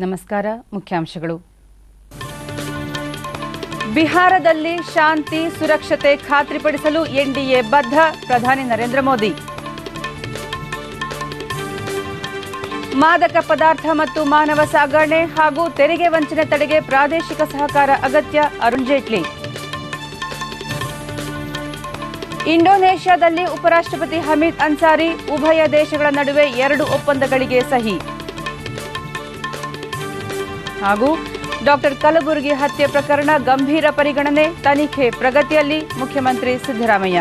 ನಮಸ್ಕಾರ ಮುಖ್ಯಾಂಶಗಳು ಬಿಹಾರದಲ್ಲಿ ಶಾಂತಿ ಸುರಕ್ಷತೆ ಖಾತ್ರಿಪಡಿಸಲು ಎನ್ಡಿಎ ಬದ್ಧ ಪ್ರಧಾನಿ ನರೇಂದ್ರ ಮೋದಿ ಮಾದಕ ಪದಾರ್ಥ ಮತ್ತು ಮಾನವ ಸಾಗಣೆ ಹಾಗೂ ತೆರಿಗೆ ವಂಚನೆ ತಡೆಗೆ ಪ್ರಾದೇಶಿಕ ಸಹಕಾರ ಅಗತ್ಯ ಅರುಣ್ ಜೇಟ್ಲಿ ಇಂಡೋನೇಷ್ಯಾದಲ್ಲಿ ಉಪರಾಷ್ಟ್ರಪತಿ ಹಮೀದ್ ಅನ್ಸಾರಿ ಉಭಯ ದೇಶಗಳ ನಡುವೆ ಎರಡು ಒಪ್ಪಂದಗಳಿಗೆ ಸಹಿ ಹಾಗೂ ಡಾಕ್ಟರ್ ಕಲಬುರಗಿ ಹತ್ಯೆ ಪ್ರಕರಣ ಗಂಭೀರ ಪರಿಗಣನೆ ತನಿಖೆ ಪ್ರಗತಿಯಲ್ಲಿ ಮುಖ್ಯಮಂತ್ರಿ ಸಿದ್ದರಾಮಯ್ಯ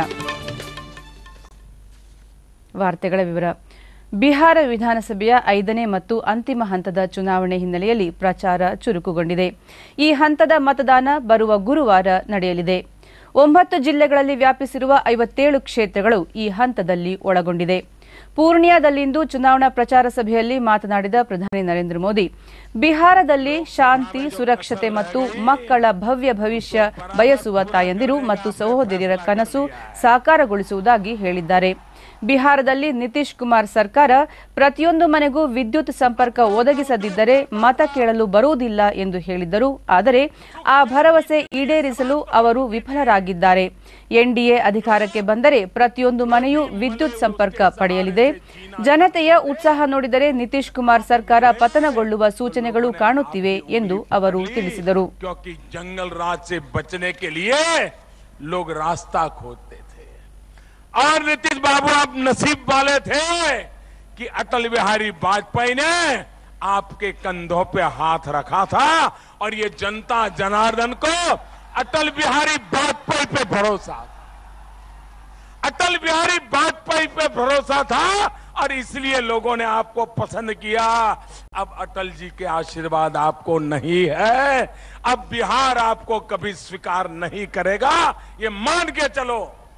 ವಾರ್ತೆಗಳ ವಿವರ ಬಿಹಾರ ವಿಧಾನಸಭೆಯ ಐದನೇ ಮತ್ತು ಅಂತಿಮ ಹಂತದ ಚುನಾವಣೆ ಹಿನ್ನೆಲೆಯಲ್ಲಿ ಪ್ರಚಾರ ಚುರುಕುಗೊಂಡಿದೆ ಈ ಹಂತದ ಮತದಾನ ಬರುವ ಗುರುವಾರ ನಡೆಯಲಿದೆ ಒಂಬತ್ತು ಜಿಲ್ಲೆಗಳಲ್ಲಿ ವ್ಯಾಪಿಸಿರುವ ಐವತ್ತೇಳು ಕ್ಷೇತ್ರಗಳು ಈ ಹಂತದಲ್ಲಿ ಒಳಗೊಂಡಿದೆ ಪೂರ್ಣಿಯಾದಲ್ಲಿಂದು ಚುನಾವಣಾ ಪ್ರಚಾರ ಸಭೆಯಲ್ಲಿ ಮಾತನಾಡಿದ ಪ್ರಧಾನಿ ನರೇಂದ್ರ ಮೋದಿ ಬಿಹಾರದಲ್ಲಿ ಶಾಂತಿ ಸುರಕ್ಷತೆ ಮತ್ತು ಮಕ್ಕಳ ಭವ್ಯ ಭವಿಷ್ಯ ಬಯಸುವ ತಾಯಂದಿರು ಮತ್ತು ಸಹೋದರಿಯರ ಕನಸು ಸಾಕಾರಗೊಳಿಸುವುದಾಗಿ ಹೇಳಿದ್ದಾರೆ ಬಿಹಾರದಲ್ಲಿ ನಿತೀಶ್ ಕುಮಾರ್ ಸರ್ಕಾರ ಪ್ರತಿಯೊಂದು ಮನೆಗೂ ವಿದ್ಯುತ್ ಸಂಪರ್ಕ ಒದಗಿಸದಿದ್ದರೆ ಮತ ಕೇಳಲು ಬರುವುದಿಲ್ಲ ಎಂದು ಹೇಳಿದ್ದರು ಆದರೆ ಆ ಭರವಸೆ ಈಡೇರಿಸಲು ಅವರು ವಿಫಲರಾಗಿದ್ದಾರೆ ಎನ್ಡಿಎ ಅಧಿಕಾರಕ್ಕೆ ಬಂದರೆ ಪ್ರತಿಯೊಂದು ಮನೆಯೂ ವಿದ್ಯುತ್ ಸಂಪರ್ಕ ಪಡೆಯಲಿದೆ ಜನತೆಯ ಉತ್ಸಾಹ ನೋಡಿದರೆ ನಿತೀಶ್ ಕುಮಾರ್ ಸರ್ಕಾರ ಪತನಗೊಳ್ಳುವ ಸೂಚನೆಗಳು ಕಾಣುತ್ತಿವೆ ಎಂದು ಅವರು ತಿಳಿಸಿದರು क्योंकि जंगल राज से बचने के लिए लोग रास्ता खोदते थे और नीतीश बाबू आप नसीब वाले थे कि अटल बिहारी वाजपेयी ने आपके कंधों पे हाथ रखा था और ये जनता जनार्दन को अटल बिहारी वाजपेयी पे भरोसा था अटल बिहारी वाजपेयी पे भरोसा था और इसलिए लोगों ने आपको पसंद किया अब अटल जी के आशीर्वाद आपको नहीं है अब बिहार आपको कभी स्वीकार नहीं करेगा ये मान के चलो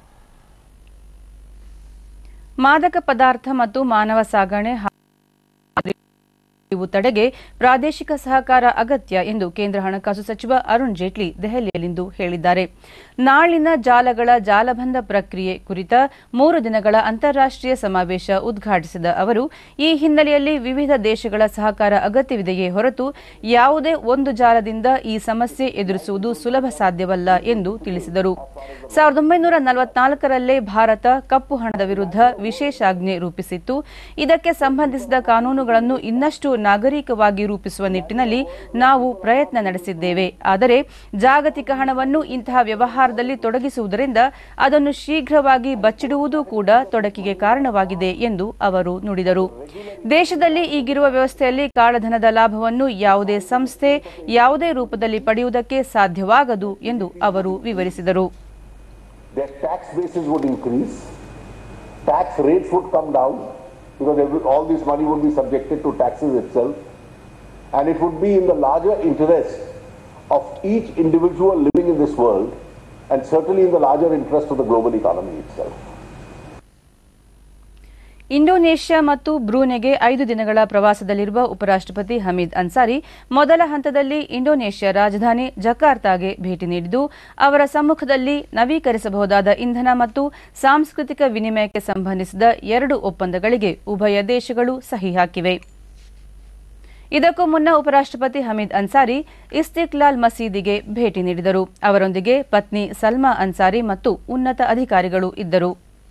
ಮಾದಕ ಪದಾರ್ಥ ಮತ್ತು ಮಾನವ ಸಾಗಣೆ ಹಾಗೂ ಇವು ತಡೆಗೆ ಪ್ರಾದೇಶಿಕ ಸಹಕಾರ ಅಗತ್ಯ ಎಂದು ಕೇಂದ್ರ ಹಣಕಾಸು ಸಚಿವ ಅರುಣ್ ಜೇಟ್ಲಿ ದೆಹಲಿಯಲ್ಲಿಂದು ಹೇಳಿದ್ದಾರೆ ನಾಳಿನ ಜಾಲಗಳ ಜಾಲಬಂಧ ಪ್ರಕ್ರಿಯೆ ಕುರಿತ ಮೂರು ದಿನಗಳ ಅಂತಾರಾಷ್ಟೀಯ ಸಮಾವೇಶ ಉದ್ಘಾಟಿಸಿದ ಅವರು ಈ ಹಿನ್ನೆಲೆಯಲ್ಲಿ ವಿವಿಧ ದೇಶಗಳ ಸಹಕಾರ ಅಗತ್ಯವಿದೆಯೇ ಹೊರತು ಯಾವುದೇ ಒಂದು ಜಾಲದಿಂದ ಈ ಸಮಸ್ಯೆ ಎದುರಿಸುವುದು ಸುಲಭ ಸಾಧ್ಯವಲ್ಲ ಎಂದು ತಿಳಿಸಿದರು ಸಾವಿರದ ಒಂಬೈನೂರ ನಲವತ್ನಾಲ್ಕರಲ್ಲೇ ಭಾರತ ಕಪ್ಪು ಹಣದ ವಿರುದ್ಧ ವಿಶೇಷಾಜ್ಞೆ ರೂಪಿಸಿತ್ತು ಇದಕ್ಕೆ ಸಂಬಂಧಿಸಿದ ಕಾನೂನುಗಳನ್ನು ಇನ್ನಷ್ಟು ನಾಗರಿಕವಾಗಿ ರೂಪಿಸುವ ನಿಟ್ಟಿನಲ್ಲಿ ನಾವು ಪ್ರಯತ್ನ ನಡೆಸಿದ್ದೇವೆ ಆದರೆ ಜಾಗತಿಕ ಹಣವನ್ನು ಇಂತಹ ವ್ಯವಹಾರದಲ್ಲಿ ತೊಡಗಿಸುವುದರಿಂದ ಅದನ್ನು ಶೀಘ್ರವಾಗಿ ಬಚ್ಚಿಡುವುದೂ ಕೂಡ ತೊಡಕಿಗೆ ಕಾರಣವಾಗಿದೆ ಎಂದು ಅವರು ನುಡಿದರು ದೇಶದಲ್ಲಿ ಈಗಿರುವ ವ್ಯವಸ್ಥೆಯಲ್ಲಿ ಕಾಳಧನದ ಲಾಭವನ್ನು ಯಾವುದೇ ಸಂಸ್ಥೆ ಯಾವುದೇ ರೂಪದಲ್ಲಿ ಪಡೆಯುವುದಕ್ಕೆ ಸಾಧ್ಯವಾಗದು ಎಂದು ಅವರು ವಿವರಿಸಿದರು their tax bases would increase, tax rates would come down because every, all this money would be subjected to taxes itself, and it would be in the larger interest of each individual living in this world, and certainly in the larger interest of the global economy itself. Indonesia ಮತ್ತು ಬ್ರೂನೆಗೆ ಐದು ದಿನಗಳ ಪ್ರವಾಸದಲ್ಲಿರುವ ಉಪರಾಷ್ಟಪತಿ ಹಮೀದ್ ಅನ್ಸಾರಿ ಮೊದಲ ಹಂತದಲ್ಲಿ Indonesia ರಾಜಧಾನಿ ಜಕಾರ್ತಾಗೆ ಭೇಟಿ ನೀಡಿದ್ದು ಅವರ ಸಮ್ಮುಖದಲ್ಲಿ ನವೀಕರಿಸಬಹುದಾದ ಇಂಧನ ಮತ್ತು ಸಾಂಸ್ಕೃತಿಕ ವಿನಿಮಯಕ್ಕೆ ಸಂಬಂಧಿಸಿದ ಎರಡು ಒಪ್ಪಂದಗಳಿಗೆ ಉಭಯ ದೇಶಗಳು ಸಹಿ ಹಾಕಿವೆ ಇದಕ್ಕೂ ಮುನ್ನ ಉಪರಾಷ್ಟಪತಿ ಹಮೀದ್ ಅನ್ಸಾರಿ ಇಸ್ತಿಕ್ಲಾಲ್ ಮಸೀದಿಗೆ ಭೇಟಿ ನೀಡಿದರು ಅವರೊಂದಿಗೆ ಪತ್ನಿ ಸಲ್ಮಾ ಅನ್ಸಾರಿ ಮತ್ತು ಉನ್ನತ ಅಧಿಕಾರಿಗಳು ಇದ್ದರು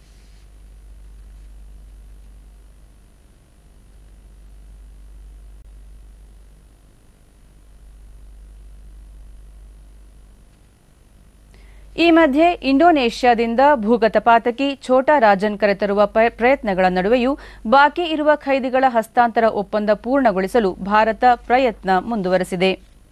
ಈ ಮಧ್ಯೆ ಇಂಡೋನೇಷ್ಯಾದಿಂದ ಭೂಗತ ಪಾತಕಿ ಛೋಟಾ ರಾಜನ್ ಕರೆತರುವ ಪ- ಪ್ರಯತ್ನಗಳ ನಡುವೆಯೂ ಬಾಕಿ ಇರುವ ಖೈದಿಗಳ ಹಸ್ತಾಂತರ ಒಪ್ಪಂದ ಪೂರ್ಣಗೊಳಿಸಲು ಭಾರತ ಪ್ರಯತ್ನ ಮುಂದುವರೆಸಿದೆ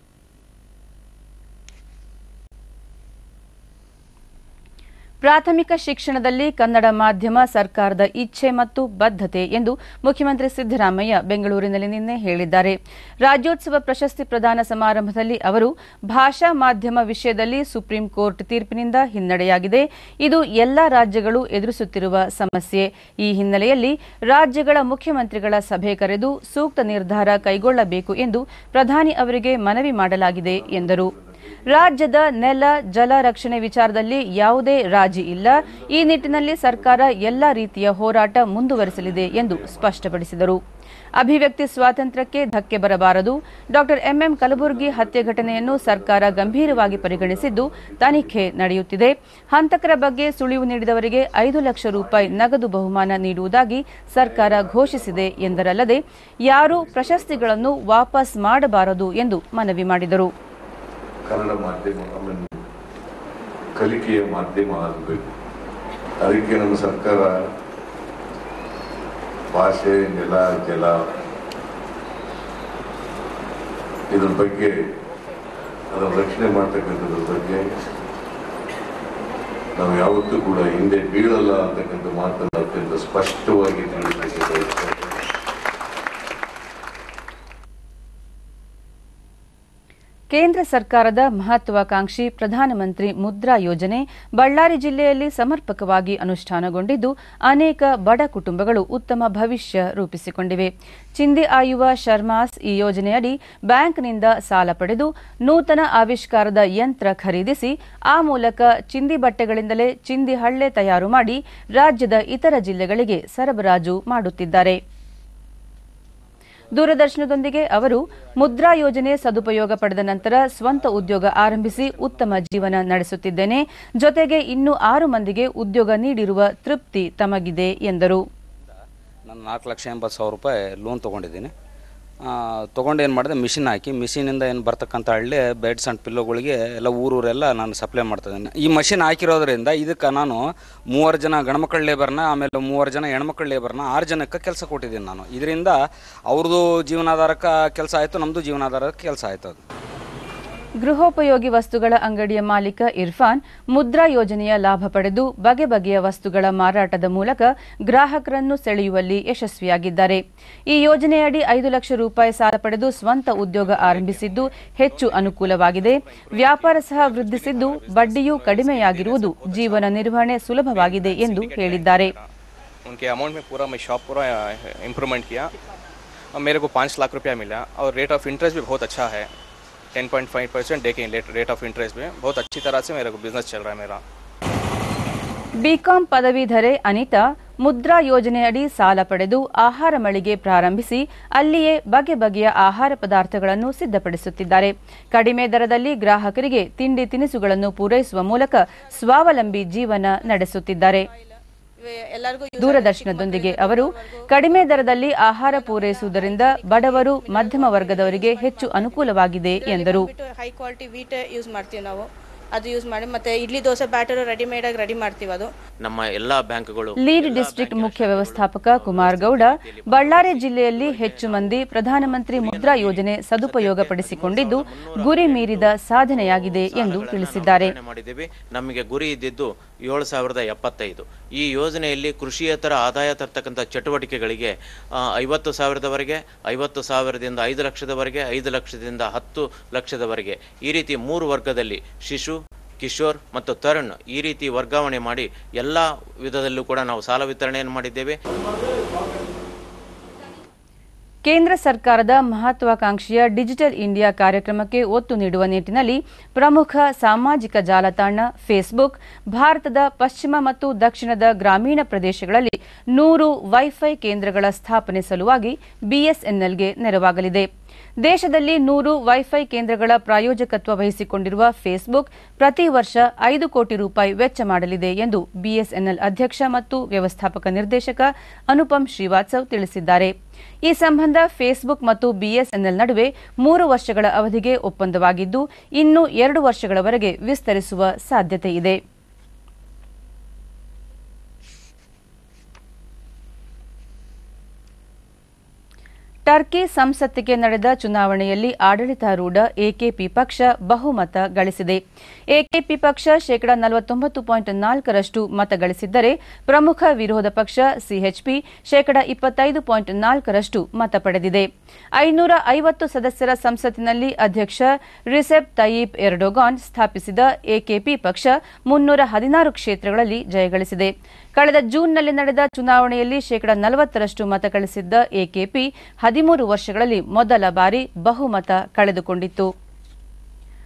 ಪ್ರಾಥಮಿಕ ಶಿಕ್ಷಣದಲ್ಲಿ ಕನ್ನಡ ಮಾಧ್ಯಮ ಸರ್ಕಾರದ ಇಚ್ಛೆ ಮತ್ತು ಬದ್ಧತೆ ಎಂದು ಮುಖ್ಯಮಂತ್ರಿ ಸಿದ್ದರಾಮಯ್ಯ ಬೆಂಗಳೂರಿನಲ್ಲಿ ನಿನ್ನೆ ಹೇಳಿದ್ದಾರೆ ರಾಜ್ಯೋತ್ಸವ ಪ್ರಶಸ್ತಿ ಪ್ರದಾನ ಸಮಾರಂಭದಲ್ಲಿ ಅವರು ಭಾಷಾ ಮಾಧ್ಯಮ ವಿಷಯದಲ್ಲಿ ಸುಪ್ರೀಂ ಕೋರ್ಟ್ ತೀರ್ಪಿನಿಂದ ಹಿನ್ನಡೆಯಾಗಿದೆ ಇದು ಎಲ್ಲಾ ರಾಜ್ಯಗಳು ಎದುರಿಸುತ್ತಿರುವ ಸಮಸ್ಯೆ ಈ ಹಿನ್ನೆಲೆಯಲ್ಲಿ ರಾಜ್ಯಗಳ ಮುಖ್ಯಮಂತ್ರಿಗಳ ಸಭೆ ಕರೆದು ಸೂಕ್ತ ನಿರ್ಧಾರ ಕೈಗೊಳ್ಳಬೇಕು ಎಂದು ಪ್ರಧಾನಿ ಅವರಿಗೆ ಮನವಿ ಮಾಡಲಾಗಿದೆ ಎಂದರು ರಾಜ್ಯದ ನೆಲ ಜಲ ರಕ್ಷಣೆ ವಿಚಾರದಲ್ಲಿ ಯಾವುದೇ ರಾಜಿ ಇಲ್ಲ ಈ ನಿಟ್ಟಿನಲ್ಲಿ ಸರ್ಕಾರ ಎಲ್ಲ ರೀತಿಯ ಹೋರಾಟ ಮುಂದುವರೆಸಲಿದೆ ಎಂದು ಸ್ಪಷ್ಟಪಡಿಸಿದರು ಅಭಿವ್ಯಕ್ತಿ ಸ್ವಾತಂತ್ರ್ಯಕ್ಕೆ ಧಕ್ಕೆ ಬರಬಾರದು ಡಾಕ್ಟರ್ ಎಂಎಂ ಕಲಬುರ್ಗಿ ಹತ್ಯೆ ಘಟನೆಯನ್ನು ಸರ್ಕಾರ ಗಂಭೀರವಾಗಿ ಪರಿಗಣಿಸಿದ್ದು ತನಿಖೆ ನಡೆಯುತ್ತಿದೆ ಹಂತಕರ ಬಗ್ಗೆ ಸುಳಿವು ನೀಡಿದವರಿಗೆ ಐದು ಲಕ್ಷ ರೂಪಾಯಿ ನಗದು ಬಹುಮಾನ ನೀಡುವುದಾಗಿ ಸರ್ಕಾರ ಘೋಷಿಸಿದೆ ಎಂದರಲ್ಲದೆ ಯಾರೂ ಪ್ರಶಸ್ತಿಗಳನ್ನು ವಾಪಸ್ ಮಾಡಬಾರದು ಎಂದು ಮನವಿ ಮಾಡಿದರು ಕನ್ನಡ ಮಾಧ್ಯಮ ಆಮೇಲೆ ಕಲಿಕೆಯ ಮಾಧ್ಯಮ ಆಗಬೇಕು ಅದಕ್ಕೆ ನಮ್ಮ ಸರ್ಕಾರ ಭಾಷೆ ನೆಲ ಜಲ ಇದ್ರ ಬಗ್ಗೆ ಅದರ ರಕ್ಷಣೆ ಮಾಡ್ತಕ್ಕಂಥದ್ರ ಬಗ್ಗೆ ನಾವು ಯಾವತ್ತೂ ಕೂಡ ಹಿಂದೆ ಬೀಳಲ್ಲ ಅಂತಕ್ಕಂಥ ಮಾತನ್ನು ಅತ್ಯಂತ ಸ್ಪಷ್ಟವಾಗಿ ತಿಳಿಸಲಿಕ್ಕೆ ಬಯಸ್ತೇನೆ ಕೇಂದ್ರ ಸರ್ಕಾರದ ಮಹತ್ವಾಕಾಂಕ್ಷಿ ಪ್ರಧಾನಮಂತ್ರಿ ಮುದ್ರಾ ಯೋಜನೆ ಬಳ್ಳಾರಿ ಜಿಲ್ಲೆಯಲ್ಲಿ ಸಮರ್ಪಕವಾಗಿ ಅನುಷ್ಠಾನಗೊಂಡಿದ್ದು ಅನೇಕ ಬಡ ಕುಟುಂಬಗಳು ಉತ್ತಮ ಭವಿಷ್ಯ ರೂಪಿಸಿಕೊಂಡಿವೆ ಚಿಂದಿ ಆಯುವ ಶರ್ಮಾಸ್ ಈ ಯೋಜನೆಯಡಿ ಬ್ಯಾಂಕ್ನಿಂದ ಸಾಲ ಪಡೆದು ನೂತನ ಆವಿಷ್ಕಾರದ ಯಂತ್ರ ಖರೀದಿಸಿ ಆ ಮೂಲಕ ಚಿಂದಿ ಬಟ್ಟೆಗಳಿಂದಲೇ ಚಿಂದಿ ಹಳ್ಳೆ ತಯಾರು ಮಾಡಿ ರಾಜ್ಯದ ಇತರ ಜಿಲ್ಲೆಗಳಿಗೆ ಸರಬರಾಜು ಮಾಡುತ್ತಿದ್ದಾರೆ ದೂರದರ್ಶನದೊಂದಿಗೆ ಅವರು ಮುದ್ರಾ ಯೋಜನೆ ಸದುಪಯೋಗ ಪಡೆದ ನಂತರ ಸ್ವಂತ ಉದ್ಯೋಗ ಆರಂಭಿಸಿ ಉತ್ತಮ ಜೀವನ ನಡೆಸುತ್ತಿದ್ದೇನೆ ಜೊತೆಗೆ ಇನ್ನೂ ಆರು ಮಂದಿಗೆ ಉದ್ಯೋಗ ನೀಡಿರುವ ತೃಪ್ತಿ ತಮಗಿದೆ ಎಂದರು ನಾನು ನಾಲ್ಕು ಲಕ್ಷ ಎಂಬತ್ತು ಸಾವಿರ ರೂಪಾಯಿ ಲೋನ್ ತೊಗೊಂಡಿದ್ದೀನಿ ತೊಗೊಂಡು ಏನು ಮಾಡಿದೆ ಮಿಷಿನ್ ಹಾಕಿ ಮಿಷಿನಿಂದ ಏನು ಬರ್ತಕ್ಕಂಥ ಹಳ್ಳಿ ಬೆಡ್ಸ್ ಆ್ಯಂಡ್ ಪಿಲ್ಲೋಗಳಿಗೆ ಎಲ್ಲ ಊರೂರೆಲ್ಲ ನಾನು ಸಪ್ಲೈ ಮಾಡ್ತಿದ್ದೀನಿ ಈ ಮಷಿನ್ ಹಾಕಿರೋದ್ರಿಂದ ಇದಕ್ಕೆ ನಾನು ಮೂವರು ಜನ ಗಂಡ್ಮಕ್ಳ ಲೇಬರ್ನ ಆಮೇಲೆ ಮೂವರು ಜನ ಹೆಣ್ಮಕ್ಳ ಲೇಬರ್ನ ಆರು ಜನಕ್ಕೆ ಕೆಲಸ ಕೊಟ್ಟಿದ್ದೀನಿ ನಾನು ಇದರಿಂದ ಅವ್ರದ್ದು ಜೀವನಾಧಾರಕ್ಕೆ ಕೆಲಸ ಆಯಿತು ನಮ್ಮದು ಜೀವನಾಧಾರಕ್ಕೆ ಕೆಲಸ ಆಯಿತು ಅದು ಗೃಹೋಪಯೋಗಿ ವಸ್ತುಗಳ ಅಂಗಡಿಯ ಮಾಲೀಕ ಇರ್ಫಾನ್ ಮುದ್ರಾ ಯೋಜನೆಯ ಲಾಭ ಪಡೆದು ಬಗೆ ಬಗೆಯ ವಸ್ತುಗಳ ಮಾರಾಟದ ಮೂಲಕ ಗ್ರಾಹಕರನ್ನು ಸೆಳೆಯುವಲ್ಲಿ ಯಶಸ್ವಿಯಾಗಿದ್ದಾರೆ ಈ ಯೋಜನೆಯಡಿ ಐದು ಲಕ್ಷ ರೂಪಾಯಿ ಸಾಲ ಪಡೆದು ಸ್ವಂತ ಉದ್ಯೋಗ ಆರಂಭಿಸಿದ್ದು ಹೆಚ್ಚು ಅನುಕೂಲವಾಗಿದೆ ವ್ಯಾಪಾರ ಸಹ ವೃದ್ಧಿಸಿದ್ದು ಬಡ್ಡಿಯೂ ಕಡಿಮೆಯಾಗಿರುವುದು ಜೀವನ ನಿರ್ವಹಣೆ ಸುಲಭವಾಗಿದೆ ಎಂದು ಹೇಳಿದ್ದಾರೆ उनके अमाउंट में पूरा मैं शॉप पूरा इम्प्रूवमेंट किया और मेरे को पाँच लाख रुपया मिला और रेट ऑफ इंटरेस्ट भी बहुत अच्छा है टेन पॉइंट फाइव परसेंट देखें रेट ऑफ इंटरेस्ट में बहुत अच्छी तरह से मेरे को बिजनेस चल रहा है मेरा ಬಿಕಾಂ ಪದವೀಧರೆ ಅನಿತಾ ಮುದ್ರಾ ಯೋಜನೆಯಡಿ ಸಾಲ ಪಡೆದು ಆಹಾರ ಮಳಿಗೆ ಪ್ರಾರಂಭಿಸಿ ಅಲ್ಲಿಯೇ ಬಗೆ ಬಗೆಯ ಆಹಾರ ಪದಾರ್ಥಗಳನ್ನು ಸಿದ್ಧಪಡಿಸುತ್ತಿದ್ದಾರೆ ಕಡಿಮೆ ದರದಲ್ಲಿ ಗ್ರಾಹಕರಿಗೆ ತಿಂಡಿ ತಿನಿಸುಗಳನ್ನು ಪೂರೈಸುವ ಮೂಲಕ ಸ್ವಾವಲಂಬಿ ಜೀವನ ನಡೆಸುತ್ತಿದ್ದಾರೆ ಎಲ್ಲರಿಗೂ ದೂರದರ್ಶನದೊಂದಿಗೆ ಅವರು ಕಡಿಮೆ ದರದಲ್ಲಿ ಆಹಾರ ಪೂರೈಸುವುದರಿಂದ ಬಡವರು ಮಧ್ಯಮ ವರ್ಗದವರಿಗೆ ಹೆಚ್ಚು ಅನುಕೂಲವಾಗಿದೆ ಎಂದರು ಹೈ ಕ್ವಾಲಿಟಿ ವೀಟ್ ಯೂಸ್ ಮಾಡ್ತೀವಿ ನಾವು ಅದು ಯೂಸ್ ಮಾಡಿ ಮತ್ತೆ ಇಡ್ಲಿ ದೋಸೆ ಬ್ಯಾಟರ್ ರೆಡಿಮೇಡ್ ಆಗಿ ರೆಡಿ ಮಾಡ್ತೀವಿ ಅದು ನಮ್ಮ ಎಲ್ಲಾ ಬ್ಯಾಂಕ್ಗಳು ಲೀಡ್ ಡಿಸ್ಟ್ರಿಕ್ಟ್ ಮುಖ್ಯ ವ್ಯವಸ್ಥಾಪಕ ಕುಮಾರ್ ಗೌಡ ಬಳ್ಳಾರಿ ಜಿಲ್ಲೆಯಲ್ಲಿ ಹೆಚ್ಚು ಮಂದಿ ಪ್ರಧಾನಮಂತ್ರಿ ಮುದ್ರಾ ಯೋಜನೆ ಸದುಪಯೋಗಪಡಿಸಿಕೊಂಡಿದ್ದು ಗುರಿ ಮೀರಿದ ಸಾಧನೆಯಾಗಿದೆ ಎಂದು ತಿಳಿಸಿದ್ದಾರೆ ವಿತರಣೆ ಮಾಡಿದ್ದೀವಿ ನಮಗೆ ಗುರಿ ಇದ್ದಿದ್ದು ಏಳು ಸಾವಿರದ ಎಪ್ಪತ್ತೈದು ಈ ಯೋಜನೆಯಲ್ಲಿ ಕೃಷಿಯೇತರ ಆದಾಯ ತರ್ತಕ್ಕಂಥ ಚಟುವಟಿಕೆಗಳಿಗೆ ಆ, ಐವತ್ತು ಸಾವಿರದವರೆಗೆ ಐವತ್ತು ಸಾವಿರದಿಂದ ಐದು ಲಕ್ಷದವರೆಗೆ ಐದು ಲಕ್ಷದಿಂದ ಹತ್ತು ಲಕ್ಷದವರೆಗೆ ಈ ರೀತಿ ಮೂರು ವರ್ಗದಲ್ಲಿ ಶಿಶು ಕಿಶೋರ್ ಮತ್ತು ತರುಣ್ ಈ ರೀತಿ ವರ್ಗಾವಣೆ ಮಾಡಿ ಎಲ್ಲ ವಿಧದಲ್ಲೂ ಕೂಡ ನಾವು ಸಾಲ ವಿತರಣೆಯನ್ನು ಮಾಡಿದ್ದೇವೆ ಕೇಂದ್ರ ಸರ್ಕಾರದ ಮಹತ್ವಾಕಾಂಕ್ಷೆಯ ಡಿಜಿಟಲ್ ಇಂಡಿಯಾ ಕಾರ್ಯಕ್ರಮಕ್ಕೆ ಒತ್ತು ನೀಡುವ ನಿಟ್ಟಿನಲ್ಲಿ ಪ್ರಮುಖ ಸಾಮಾಜಿಕ ಜಾಲತಾಣ ಫೇಸ್ಬುಕ್ ಭಾರತದ ಪಶ್ಚಿಮ ಮತ್ತು ದಕ್ಷಿಣದ ಗ್ರಾಮೀಣ ಪ್ರದೇಶಗಳಲ್ಲಿ ನೂರು ವೈಫೈ ಕೇಂದ್ರಗಳ ಸ್ಥಾಪನೆ ಸಲುವಾಗಿ ಬಿಎಸ್ಎನ್ಎಲ್ಗೆ ನೆರವಾಗಲಿದೆ ದೇಶದಲ್ಲಿ ನೂರು ವೈಫೈ ಕೇಂದ್ರಗಳ ಪ್ರಾಯೋಜಕತ್ವ ವಹಿಸಿಕೊಂಡಿರುವ ಫೇಸ್ಬುಕ್ ಪ್ರತಿ ವರ್ಷ ಐದು ಕೋಟಿ ರೂಪಾಯಿ ವೆಚ್ಚ ಮಾಡಲಿದೆ ಎಂದು ಬಿಎಸ್ಎನ್ಎಲ್ ಅಧ್ಯಕ್ಷ ಮತ್ತು ವ್ಯವಸ್ಥಾಪಕ ನಿರ್ದೇಶಕ ಅನುಪಮ್ ಶ್ರೀವಾತ್ಸವ್ ತಿಳಿಸಿದ್ದಾರೆ ಈ ಸಂಬಂಧ ಫೇಸ್ಬುಕ್ ಮತ್ತು ಬಿಎಸ್ಎನ್ಎಲ್ ನಡುವೆ ಮೂರು ವರ್ಷಗಳ ಅವಧಿಗೆ ಒಪ್ಪಂದವಾಗಿದ್ದು ಇನ್ನು ಎರಡು ವರ್ಷಗಳವರೆಗೆ ವಿಸ್ತರಿಸುವ ಸಾಧ್ಯತೆ ಇದೆ ಟರ್ಕಿ ಸಂಸತ್ತಿಗೆ ನಡೆದ ಚುನಾವಣೆಯಲ್ಲಿ ಆಡಳಿತಾರೂಢ ಎಕೆಪಿ ಪಕ್ಷ ಬಹುಮತ ಗಳಿಸಿದೆ ಎಕೆಪಿ ಪಕ್ಷ ಶೇಕಡಾ ನಲವತ್ತೊಂಬತ್ತು ಪಾಯಿಂಟ್ ನಾಲ್ಕರಷ್ಟು ಮತ ಗಳಿಸಿದ್ದರೆ ಪ್ರಮುಖ ವಿರೋಧ ಪಕ್ಷ ಸಿಎಚ್ಪಿ ಶೇಕಡಾ ಇಪ್ಪತ್ತೈದು ಪಾಯಿಂಟ್ ನಾಲ್ಕರಷ್ಟು ಮತ ಪಡೆದಿದೆ ಐನೂರ ಐವತ್ತು ಸದಸ್ಯರ ಸಂಸತ್ತಿನಲ್ಲಿ ಅಧ್ಯಕ್ಷ ರಿಸೆಪ್ ತಯೀಪ್ ಎರ್ಡೋಗಾನ್ ಸ್ಥಾಪಿಸಿದ ಎಕೆಪಿ ಪಕ್ಷ ಮುನ್ನೂರ ಹದಿನಾರು ಕ್ಷೇತ್ರಗಳಲ್ಲಿ ಜಯಗಳಿಸಿದೆ ಕಳೆದ ಜೂನ್ನಲ್ಲಿ ನಡೆದ ಚುನಾವಣೆಯಲ್ಲಿ ಶೇಕಡಾ ನಲವತ್ತರಷ್ಟು ಮತ ಗಳಿಸಿದ್ದ ಎಕೆಪಿ ಹದಿಮೂರು ವರ್ಷಗಳಲ್ಲಿ ಮೊದಲ ಬಾರಿ ಬಹುಮತ ಕಳೆದುಕೊಂಡಿತ್ತು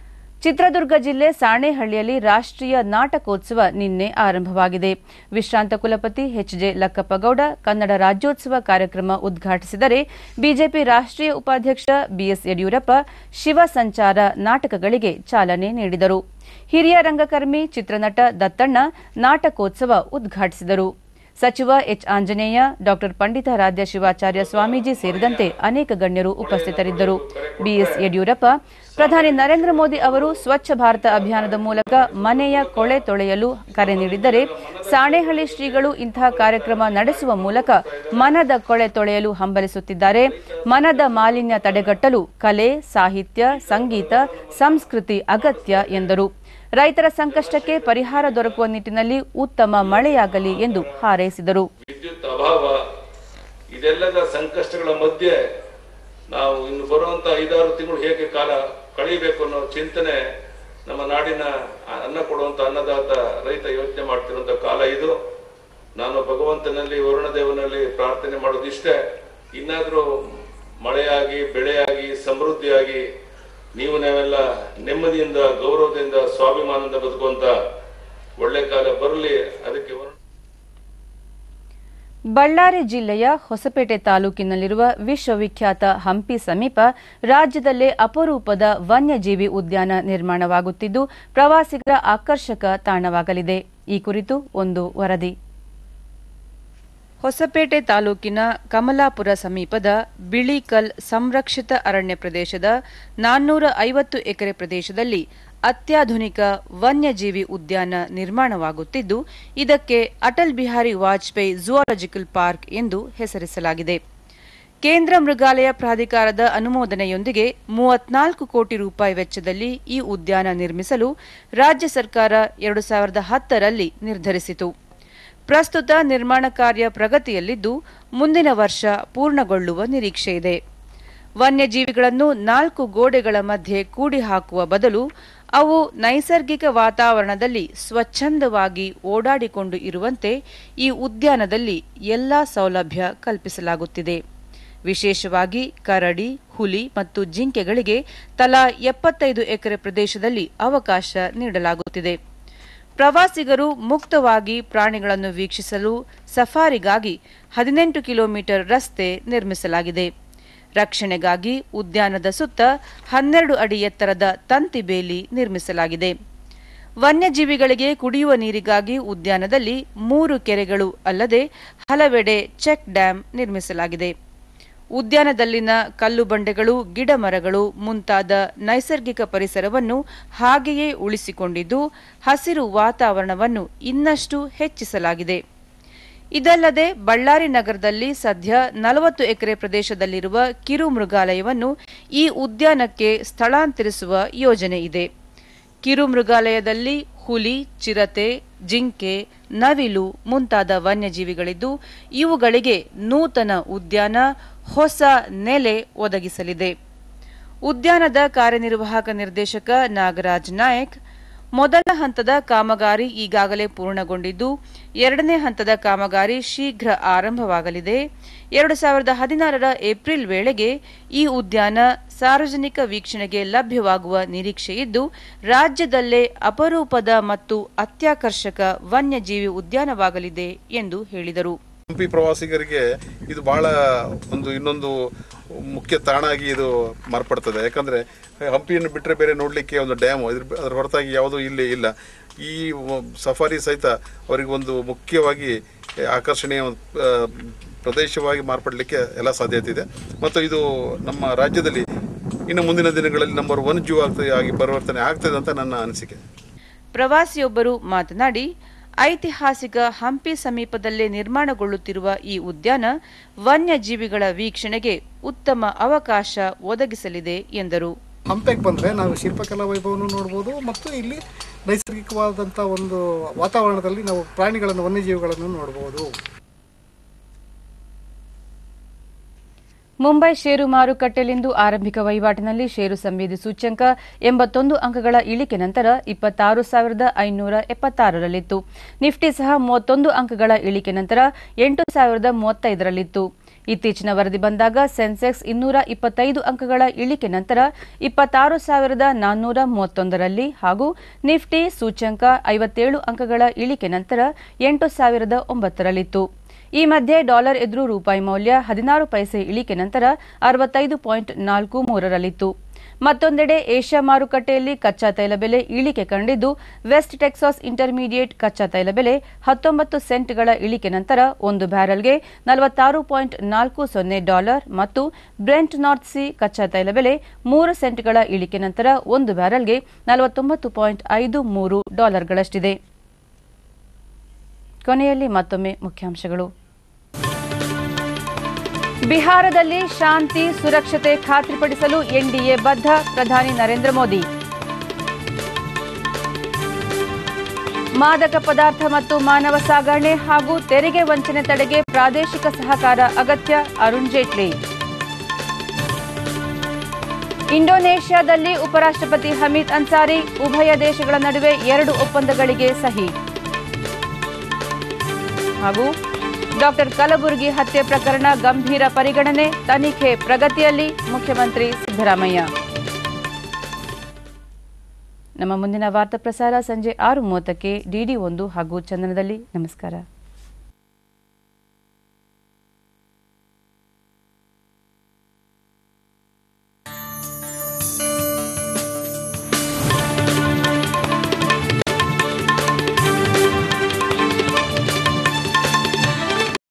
ಚಿತ್ರದುರ್ಗ ಜಿಲ್ಲೆ ಸಾಣೇಹಳ್ಳಿಯಲ್ಲಿ ರಾಷ್ಟ್ರೀಯ ನಾಟಕೋತ್ಸವ ನಿನ್ನೆ ಆರಂಭವಾಗಿದೆ ವಿಶ್ರಾಂತ ಕುಲಪತಿ ಎಚ್ಜೆ ಲಕ್ಕಪ್ಪಗೌಡ ಕನ್ನಡ ರಾಜ್ಯೋತ್ಸವ ಕಾರ್ಯಕ್ರಮ ಉದ್ಘಾಟಿಸಿದರೆ ಬಿಜೆಪಿ ರಾಷ್ಟ್ರೀಯ ಉಪಾಧ್ಯಕ್ಷ ಬಿಎಸ್ ಯಡಿಯೂರಪ್ಪ ಶಿವ ಸಂಚಾರ ನಾಟಕಗಳಿಗೆ ಚಾಲನೆ ನೀಡಿದರು ಹಿರಿಯ ರಂಗಕರ್ಮಿ ಚಿತ್ರನಟ ದತ್ತಣ್ಣ ನಾಟಕೋತ್ಸವ ಉದ್ಘಾಟಿಸಿದರು ಸಚಿವ ಎಚ್ ಆಂಜನೇಯ ಡಾಕ್ಟರ್ ಪಂಡಿತಾರಾಧ್ಯ ಶಿವಾಚಾರ್ಯ ಸ್ವಾಮೀಜಿ ಸೇರಿದಂತೆ ಅನೇಕ ಗಣ್ಯರು ಉಪಸ್ಥಿತರಿದ್ದರು ಬಿಎಸ್ ಯಡಿಯೂರಪ್ಪ ಪ್ರಧಾನಿ ನರೇಂದ್ರ ಮೋದಿ ಅವರು ಸ್ವಚ್ಛ ಭಾರತ ಅಭಿಯಾನದ ಮೂಲಕ ಮನೆಯ ಕೊಳೆ ತೊಳೆಯಲು ಕರೆ ನೀಡಿದ್ದರೆ ಸಾಣೇಹಳ್ಳಿ ಶ್ರೀಗಳು ಇಂತಹ ಕಾರ್ಯಕ್ರಮ ನಡೆಸುವ ಮೂಲಕ ಮನದ ಕೊಳೆ ತೊಳೆಯಲು ಹಂಬಲಿಸುತ್ತಿದ್ದಾರೆ ಮನದ ಮಾಲಿನ್ಯ ತಡೆಗಟ್ಟಲು ಕಲೆ ಸಾಹಿತ್ಯ ಸಂಗೀತ ಸಂಸ್ಕೃತಿ ಅಗತ್ಯ ಎಂದರು ರೈತರ ಸಂಕಷ್ಟಕ್ಕೆ ಪರಿಹಾರ ದೊರಕುವ ನಿಟ್ಟಿನಲ್ಲಿ ಉತ್ತಮ ಮಳೆಯಾಗಲಿ ಎಂದು ಹಾರೈಸಿದರು ವಿದ್ಯುತ್ ಅಭಾವ ಇದೆಲ್ಲದ ಸಂಕಷ್ಟಗಳ ಮಧ್ಯೆ ನಾವು ಇನ್ನು ಬರುವಂತ ಐದಾರು ತಿಂಗಳು ಹೇಗೆ ಕಾಲ ಕಳೀಬೇಕು ಅನ್ನೋ ಚಿಂತನೆ ನಮ್ಮ ನಾಡಿನ ಅನ್ನ ಕೊಡುವಂತ ಅನ್ನದಾತ ರೈತ ಯೋಚನೆ ಮಾಡ್ತಿರುವಂತ ಕಾಲ ಇದು ನಾನು ಭಗವಂತನಲ್ಲಿ ವರುಣದೇವನಲ್ಲಿ ಪ್ರಾರ್ಥನೆ ಮಾಡೋದಿಷ್ಟೇ ಇನ್ನಾದ್ರೂ ಮಳೆಯಾಗಿ ಬೆಳೆಯಾಗಿ ಸಮೃದ್ಧಿಯಾಗಿ ನೀವು ನಾವೆಲ್ಲ ನೆಮ್ಮದಿಯಿಂದ ಗೌರವದಿಂದ ಸ್ವಾಭಿಮಾನದಿಂದ ಬದುಕುವಂತ ಒಳ್ಳೆ ಕಾಲ ಬರಲಿ ಅದಕ್ಕೆ ವರುಣ ಬಳ್ಳಾರಿ ಜಿಲ್ಲೆಯ ಹೊಸಪೇಟೆ ತಾಲೂಕಿನಲ್ಲಿರುವ ವಿಶ್ವವಿಖ್ಯಾತ ಹಂಪಿ ಸಮೀಪ ರಾಜ್ಯದಲ್ಲೇ ಅಪರೂಪದ ವನ್ಯಜೀವಿ ಉದ್ಯಾನ ನಿರ್ಮಾಣವಾಗುತ್ತಿದ್ದು ಪ್ರವಾಸಿಗರ ಆಕರ್ಷಕ ತಾಣವಾಗಲಿದೆ ಈ ಕುರಿತು ಒಂದು ವರದಿ ಹೊಸಪೇಟೆ ತಾಲೂಕಿನ ಕಮಲಾಪುರ ಸಮೀಪದ ಬಿಳಿಕಲ್ ಸಂರಕ್ಷಿತ ಅರಣ್ಯ ಪ್ರದೇಶದ ನಾನ್ನೂರ ಐವತ್ತು ಎಕರೆ ಪ್ರದೇಶದಲ್ಲಿ ಅತ್ಯಾಧುನಿಕ ವನ್ಯಜೀವಿ ಉದ್ಯಾನ ನಿರ್ಮಾಣವಾಗುತ್ತಿದ್ದು ಇದಕ್ಕೆ ಅಟಲ್ ಬಿಹಾರಿ ವಾಜಪೇಯಿ ಝುವಾಲಜಿಕಲ್ ಪಾರ್ಕ್ ಎಂದು ಹೆಸರಿಸಲಾಗಿದೆ ಕೇಂದ್ರ ಮೃಗಾಲಯ ಪ್ರಾಧಿಕಾರದ ಅನುಮೋದನೆಯೊಂದಿಗೆ ಮೂವತ್ನಾಲ್ಕು ಕೋಟಿ ರೂಪಾಯಿ ವೆಚ್ಚದಲ್ಲಿ ಈ ಉದ್ಯಾನ ನಿರ್ಮಿಸಲು ರಾಜ್ಯ ಸರ್ಕಾರ ಎರಡು ಸಾವಿರದ ಹತ್ತರಲ್ಲಿ ನಿರ್ಧರಿಸಿತು ಪ್ರಸ್ತುತ ನಿರ್ಮಾಣ ಕಾರ್ಯ ಪ್ರಗತಿಯಲ್ಲಿದ್ದು ಮುಂದಿನ ವರ್ಷ ಪೂರ್ಣಗೊಳ್ಳುವ ನಿರೀಕ್ಷೆಯಿದೆ ವನ್ಯಜೀವಿಗಳನ್ನು ನಾಲ್ಕು ಗೋಡೆಗಳ ಮಧ್ಯೆ ಕೂಡಿ ಹಾಕುವ ಬದಲು ಅವು ನೈಸರ್ಗಿಕ ವಾತಾವರಣದಲ್ಲಿ ಸ್ವಚ್ಛಂದವಾಗಿ ಓಡಾಡಿಕೊಂಡು ಇರುವಂತೆ ಈ ಉದ್ಯಾನದಲ್ಲಿ ಎಲ್ಲಾ ಸೌಲಭ್ಯ ಕಲ್ಪಿಸಲಾಗುತ್ತಿದೆ ವಿಶೇಷವಾಗಿ ಕರಡಿ ಹುಲಿ ಮತ್ತು ಜಿಂಕೆಗಳಿಗೆ ತಲಾ ಎಪ್ಪತ್ತೈದು ಎಕರೆ ಪ್ರದೇಶದಲ್ಲಿ ಅವಕಾಶ ನೀಡಲಾಗುತ್ತಿದೆ ಪ್ರವಾಸಿಗರು ಮುಕ್ತವಾಗಿ ಪ್ರಾಣಿಗಳನ್ನು ವೀಕ್ಷಿಸಲು ಸಫಾರಿಗಾಗಿ ಹದಿನೆಂಟು ಕಿಲೋಮೀಟರ್ ರಸ್ತೆ ನಿರ್ಮಿಸಲಾಗಿದೆ ರಕ್ಷಣೆಗಾಗಿ ಉದ್ಯಾನದ ಸುತ್ತ ಹನ್ನೆರಡು ಅಡಿ ಎತ್ತರದ ತಂತಿ ಬೇಲಿ ನಿರ್ಮಿಸಲಾಗಿದೆ ವನ್ಯಜೀವಿಗಳಿಗೆ ಕುಡಿಯುವ ನೀರಿಗಾಗಿ ಉದ್ಯಾನದಲ್ಲಿ ಮೂರು ಕೆರೆಗಳು ಅಲ್ಲದೆ ಹಲವೆಡೆ ಚೆಕ್ ಡ್ಯಾಂ ನಿರ್ಮಿಸಲಾಗಿದೆ ಉದ್ಯಾನದಲ್ಲಿನ ಕಲ್ಲು ಬಂಡೆಗಳು ಗಿಡ ಮರಗಳು ಮುಂತಾದ ನೈಸರ್ಗಿಕ ಪರಿಸರವನ್ನು ಹಾಗೆಯೇ ಉಳಿಸಿಕೊಂಡಿದ್ದು ಹಸಿರು ವಾತಾವರಣವನ್ನು ಇನ್ನಷ್ಟು ಹೆಚ್ಚಿಸಲಾಗಿದೆ ಇದಲ್ಲದೆ ಬಳ್ಳಾರಿ ನಗರದಲ್ಲಿ ಸದ್ಯ ನಲವತ್ತು ಎಕರೆ ಪ್ರದೇಶದಲ್ಲಿರುವ ಕಿರು ಮೃಗಾಲಯವನ್ನು ಈ ಉದ್ಯಾನಕ್ಕೆ ಸ್ಥಳಾಂತರಿಸುವ ಯೋಜನೆ ಇದೆ ಕಿರು ಮೃಗಾಲಯದಲ್ಲಿ ಹುಲಿ ಚಿರತೆ ಜಿಂಕೆ ನವಿಲು ಮುಂತಾದ ವನ್ಯಜೀವಿಗಳಿದ್ದು ಇವುಗಳಿಗೆ ನೂತನ ಉದ್ಯಾನ ಹೊಸ ನೆಲೆ ಒದಗಿಸಲಿದೆ ಉದ್ಯಾನದ ಕಾರ್ಯನಿರ್ವಾಹಕ ನಿರ್ದೇಶಕ ನಾಗರಾಜ್ ನಾಯಕ್ ಮೊದಲ ಹಂತದ ಕಾಮಗಾರಿ ಈಗಾಗಲೇ ಪೂರ್ಣಗೊಂಡಿದ್ದು ಎರಡನೇ ಹಂತದ ಕಾಮಗಾರಿ ಶೀಘ್ರ ಆರಂಭವಾಗಲಿದೆ ಎರಡು ಸಾವಿರದ ಹದಿನಾರರ ಏಪ್ರಿಲ್ ವೇಳೆಗೆ ಈ ಉದ್ಯಾನ ಸಾರ್ವಜನಿಕ ವೀಕ್ಷಣೆಗೆ ಲಭ್ಯವಾಗುವ ನಿರೀಕ್ಷೆಯಿದ್ದು ರಾಜ್ಯದಲ್ಲೇ ಅಪರೂಪದ ಮತ್ತು ಅತ್ಯಾಕರ್ಷಕ ವನ್ಯಜೀವಿ ಉದ್ಯಾನವಾಗಲಿದೆ ಎಂದು ಹೇಳಿದರು ಹಂಪಿ ಪ್ರವಾಸಿಗರಿಗೆ ಇದು ಬಹಳ ಒಂದು ಇನ್ನೊಂದು ಮುಖ್ಯ ತಾಣ ಆಗಿ ಇದು ಮಾರ್ಪಡ್ತದೆ ಯಾಕಂದ್ರೆ ಹಂಪಿಯನ್ನು ಬಿಟ್ಟರೆ ಬೇರೆ ನೋಡಲಿಕ್ಕೆ ಒಂದು ಡ್ಯಾಮ್ ಇದ್ರ ಅದರ ಹೊರತಾಗಿ ಯಾವುದೂ ಇಲ್ಲಿ ಇಲ್ಲ ಈ ಸಫಾರಿ ಸಹಿತ ಅವರಿಗೆ ಒಂದು ಮುಖ್ಯವಾಗಿ ಆಕರ್ಷಣೀಯ ಒಂದು, ಆ, ಪ್ರದೇಶವಾಗಿ ಮಾರ್ಪಡಲಿಕ್ಕೆ ಎಲ್ಲ ಸಾಧ್ಯತೆ ಇದೆ ಮತ್ತು ಇದು ನಮ್ಮ ರಾಜ್ಯದಲ್ಲಿ ಇನ್ನು ಮುಂದಿನ ದಿನಗಳಲ್ಲಿ ನಂಬರ್ ಒನ್ ಜೂ ಆಗ್ತದೆ ಆಗಿ ಪರಿವರ್ತನೆ ಆಗ್ತದೆ ಅಂತ ನನ್ನ ಅನಿಸಿಕೆ ಪ್ರವಾಸಿಯೊಬ್ಬರು ಮಾತನಾಡಿ ಐತಿಹಾಸಿಕ ಹಂಪಿ ಸಮೀಪದಲ್ಲೇ ನಿರ್ಮಾಣಗೊಳ್ಳುತ್ತಿರುವ ಈ ಉದ್ಯಾನ ವನ್ಯಜೀವಿಗಳ ವೀಕ್ಷಣೆಗೆ ಉತ್ತಮ ಅವಕಾಶ ಒದಗಿಸಲಿದೆ ಎಂದರು ಹಂಪೆಗೆ ಬಂದರೆ ನಾವು ಶಿಲ್ಪಕಲಾ ವೈಭವವನ್ನು ನೋಡ್ಬೋದು ಮತ್ತು ಇಲ್ಲಿ ನೈಸರ್ಗಿಕವಾದಂಥ ಒಂದು ವಾತಾವರಣದಲ್ಲಿ ನಾವು ಪ್ರಾಣಿಗಳನ್ನು ವನ್ಯಜೀವಿಗಳನ್ನು ನೋಡ್ಬೋದು ಮುಂಬೈ ಷೇರು ಮಾರುಕಟ್ಟೆಯಲ್ಲಿಂದು ಆರಂಭಿಕ ವಹಿವಾಟಿನಲ್ಲಿ ಷೇರು ಸಂವೇದಿ ಸೂಚ್ಯಂಕ ಎಂಬತ್ತೊಂದು ಅಂಕಗಳ ಇಳಿಕೆ ನಂತರ ಇಪ್ಪತ್ತಾರು ಸಾವಿರದ ಐನೂರ ಎಪ್ಪತ್ತಾರರಲ್ಲಿತ್ತು ನಿಫ್ಟಿ ಸಹ ಮೂವತ್ತೊಂದು ಅಂಕಗಳ ಇಳಿಕೆ ನಂತರ ಎಂಟು ಸಾವಿರದ ಮೂವತ್ತೈದರಲ್ಲಿತ್ತು ಇತ್ತೀಚಿನ ವರದಿ ಬಂದಾಗ ಸೆನ್ಸೆಕ್ಸ್ ಇನ್ನೂರ ಇಪ್ಪತ್ತೈದು ಅಂಕಗಳ ಇಳಿಕೆ ನಂತರ ಇಪ್ಪತ್ತಾರು ಸಾವಿರದ ನಾನ್ನೂರ ಮೂವತ್ತೊಂದರಲ್ಲಿ ಹಾಗೂ ನಿಫ್ಟಿ ಸೂಚ್ಯಂಕ ಐವತ್ತೇಳು ಅಂಕಗಳ ಇಳಿಕೆ ನಂತರ ಎಂಟು ಸಾವಿರದ ಒಂಬತ್ತರಲ್ಲಿತ್ತು ಈ ಮಧ್ಯೆ ಡಾಲರ್ ಎದುರು ರೂಪಾಯಿ ಮೌಲ್ಯ ಹದಿನಾರು ಪೈಸೆ ಇಳಿಕೆ ನಂತರ ಅರವತ್ತೈದು ಪಾಯಿಂಟ್ ನಾಲ್ಕು ಮೂರರಲ್ಲಿತ್ತು ಮತ್ತೊಂದೆಡೆ ಏಷ್ಯಾ ಮಾರುಕಟ್ಟೆಯಲ್ಲಿ ಕಚ್ಚಾ ತೈಲ ಬೆಲೆ ಇಳಿಕೆ ಕಂಡಿದ್ದು ವೆಸ್ಟ್ ಟೆಕ್ಸಾಸ್ ಇಂಟರ್ಮೀಡಿಯೇಟ್ ಕಚ್ಚಾ ತೈಲ ಬೆಲೆ ಹತ್ತೊಂಬತ್ತು ಸೆಂಟ್ಗಳ ಇಳಿಕೆ ನಂತರ ಒಂದು ಬ್ಯಾರೆಲ್ಗೆ ನಲವತ್ತಾರು ಪಾಯಿಂಟ್ ನಾಲ್ಕು ಸೊನ್ನೆ ಡಾಲರ್ ಮತ್ತು ಬ್ರೆಂಟ್ ನಾರ್ತ್ ಸಿ ಕಚ್ಚಾ ತೈಲ ಬೆಲೆ ಮೂರು ಸೆಂಟ್ಗಳ ಇಳಿಕೆ ನಂತರ ಒಂದು ಬ್ಯಾರೆಲ್ಗೆ ನಲವತ್ತೊಂಬತ್ತು ಪಾಯಿಂಟ್ ಐದು ಮೂರು ಡಾಲರ್ಗಳಷ್ಟಿದೆ ಕೊನೆಯಲ್ಲಿ ಮತ್ತೊಮ್ಮೆ ಮುಖ್ಯಾಂಶಗಳು ಬಿಹಾರದಲ್ಲಿ ಶಾಂತಿ ಸುರಕ್ಷತೆ ಖಾತ್ರಿಪಡಿಸಲು ಎನ್ಡಿಎ ಬದ್ಧ ಪ್ರಧಾನಿ ನರೇಂದ್ರ ಮೋದಿ ಮಾದಕ ಪದಾರ್ಥ ಮತ್ತು ಮಾನವ ಸಾಗಣೆ ಹಾಗೂ ತೆರಿಗೆ ವಂಚನೆ ತಡೆಗೆ ಪ್ರಾದೇಶಿಕ ಸಹಕಾರ ಅಗತ್ಯ ಅರುಣ್ ಜೇಟ್ಲಿ ಇಂಡೋನೇಷ್ಯಾದಲ್ಲಿ ಉಪರಾಷ್ಟ್ರಪತಿ ಹಮೀದ್ ಅನ್ಸಾರಿ ಉಭಯ ದೇಶಗಳ ನಡುವೆ ಎರಡು ಒಪ್ಪಂದಗಳಿಗೆ ಸಹಿ ಹಾಗೂ ಡಾಕ್ಟರ್ ಕಲಬುರ್ಗಿ ಹತ್ಯೆ ಪ್ರಕರಣ ಗಂಭೀರ ಪರಿಗಣನೆ ತನಿಖೆ ಪ್ರಗತಿಯಲ್ಲಿ ಮುಖ್ಯಮಂತ್ರಿ ಸಿದ್ದರಾಮಯ್ಯ ನಮ್ಮ ಮುಂದಿನ ವಾರ್ತಾ ಪ್ರಸಾರ ಸಂಜೆ ಆರು ಮೂವತ್ತಕ್ಕೆ ಡಿಡಿ ಒಂದು ಹಾಗೂ ಚಂದನದಲ್ಲಿ ನಮಸ್ಕಾರ